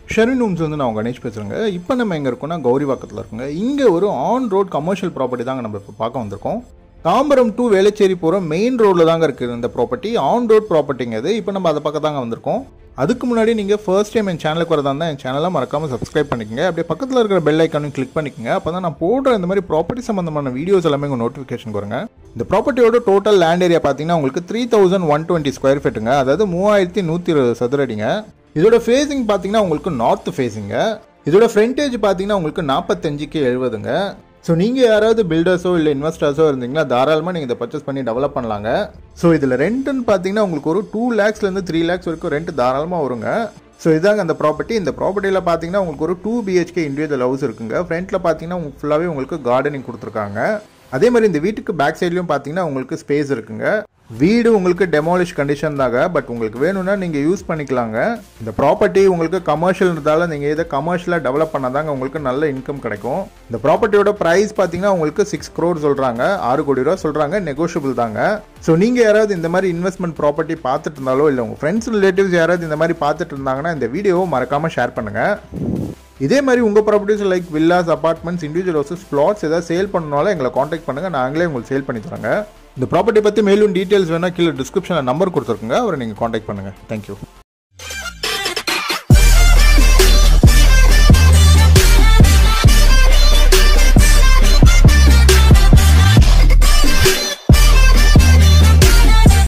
Sherin Holmes வந்து நான் கணேஷ் பேசுகிறேங்க இப்போ நம்ம எங்கே இருக்கோம்னா கௌரிவாக்கத்தில் இருக்குங்க இங்கே ஒரு ஆன் ரோட் கமர்ஷியல் ப்ராப்பர்ட்டி தாங்க நம்ம இப்போ பார்க்க வந்திருக்கோம் தாம்பரம் டு வேளச்சேரி போகிற மெயின் ரோட்டில் தாங்க இருக்குது இந்த ப்ராப்பர்ட்டி ஆன் ரோட் ப்ராப்பர்ட்டிங்க இது இப்போ நம்ம அதை பக்கம் தாங்க வந்திருக்கோம் அதுக்கு முன்னாடி நீங்கள் ஃபர்ஸ்ட் டைம் என் சேனலுக்கு வரதா இருந்தால் என் சேனலை மறக்காமல் சப்ஸ்கிரைப் பண்ணிக்கங்க அப்படியே பக்கத்தில் இருக்கிற பெல் ஐக்கானும் கிளிக் பண்ணிக்கங்க அப்போ தான் நான் போடுற இந்த மாதிரி ப்ராப்பர்ட்டி சம்மந்தமான வீடியோஸ் எல்லாமே உங்கள் நோட்டிஃபிகேஷன் வருங்க இந்த ப்ராப்பர்ட்டியோட டோட்டல் லேண்ட் ஏரியா பார்த்தீங்கன்னா உங்களுக்கு three thousand one twenty square ஃபீட்டுங்க அதாவது மூவாயிரத்தி நூற்றி இருபது சதுரடிங்க இதோட ஃபேஸிங் பார்த்தீங்கன்னா உங்களுக்கு நார்த் ஃபேஸிங்க இதோட ஃப்ரண்டேஜ் பார்த்தீங்கன்னா உங்களுக்கு நாற்பத்தஞ்சுக்கு எழுபதுங்க ஸோ நீங்கள் யாராவது பில்டர்ஸோ இல்லை இன்வெஸ்டர்ஸோ இருந்தீங்கன்னா தாராளமாக நீங்கள் இதை பர்ச்சேஸ் பண்ணி டெவலப் பண்ணலாங்க ஸோ இதில் ரெண்ட்டுன்னு பார்த்தீங்கன்னா உங்களுக்கு ஒரு டூ லேக்ஸ்லேருந்து த்ரீ லேக்ஸ் வரைக்கும் ரெண்ட் தாராளமாக வருங்க ஸோ இதாங்க அந்த ப்ராப்பர்ட்டி இந்த ப்ராப்பர்ட்டியில் பார்த்தீங்கன்னா உங்களுக்கு ஒரு டூ பிஹெச்கே இண்டிவிஜுவல் ஹவுஸ் இருக்குங்க ஃப்ரண்ட்டில் பார்த்தீங்கன்னா உங்களுக்கு ஃபுல்லாகவே உங்களுக்கு கார்டனிங் கொடுத்துருக்காங்க அதே மாதிரி இந்த வீட்டுக்கு பேக் சைட்லையும் பார்த்தீங்கன்னா உங்களுக்கு ஸ்பேஸ் இருக்குங்க வீடு உங்களுக்கு டெமாலிஷ் கண்டிஷன் தாங்க பட் உங்களுக்கு வேணும்னா நீங்கள் யூஸ் பண்ணிக்கலாங்க இந்த ப்ராப்பர்ட்டி உங்களுக்கு கமர்ஷியல் இருந்தால நீங்கள் இதை கமர்ஷியலாக டெவலப் பண்ணாதாங்க உங்களுக்கு நல்ல இன்கம் கிடைக்கும் இந்த ப்ராப்பர்ட்டியோட ப்ரைஸ் பார்த்தீங்கன்னா உங்களுக்கு சிக்ஸ் க்ரோர் சொல்கிறாங்க ஆறு கோடி ரூபா சொல்கிறாங்க நெகோஷியபிள் தாங்க ஸோ நீங்கள் யாராவது இந்த மாதிரி இன்வெஸ்ட்மெண்ட் ப்ராப்பர்ட்டி பார்த்துட்டு இருந்தாலோ இல்லை உங்கள் ஃப்ரெண்ட்ஸ் ரிலேட்டிவ்ஸ் யாராவது இந்த மாதிரி பார்த்துட்டு இருந்தாங்கன்னா இந்த வீடியோவை மறக்காமல் ஷேர் பண்ணுங்கள் இதே மாதிரி உங்கள் properties like villas apartments individual houses flats ஏதாவது சேல் பண்ணனாலும் எங்களை காண்டாக்ட் பண்ணுங்கள் நாங்களே உங்களுக்கு சேல் பண்ணி தரோங்க இந்த ப்ராப்பர்ட்டி பற்றி மேலும் டீட்டெயில்ஸ் வேணால் கீழே டிஸ்கிரிப்ஷனில் நம்பர் கொடுத்துருக்குங்க அவரை நீங்கள் காண்டாக்ட் பண்ணுங்கள் தேங்க்யூ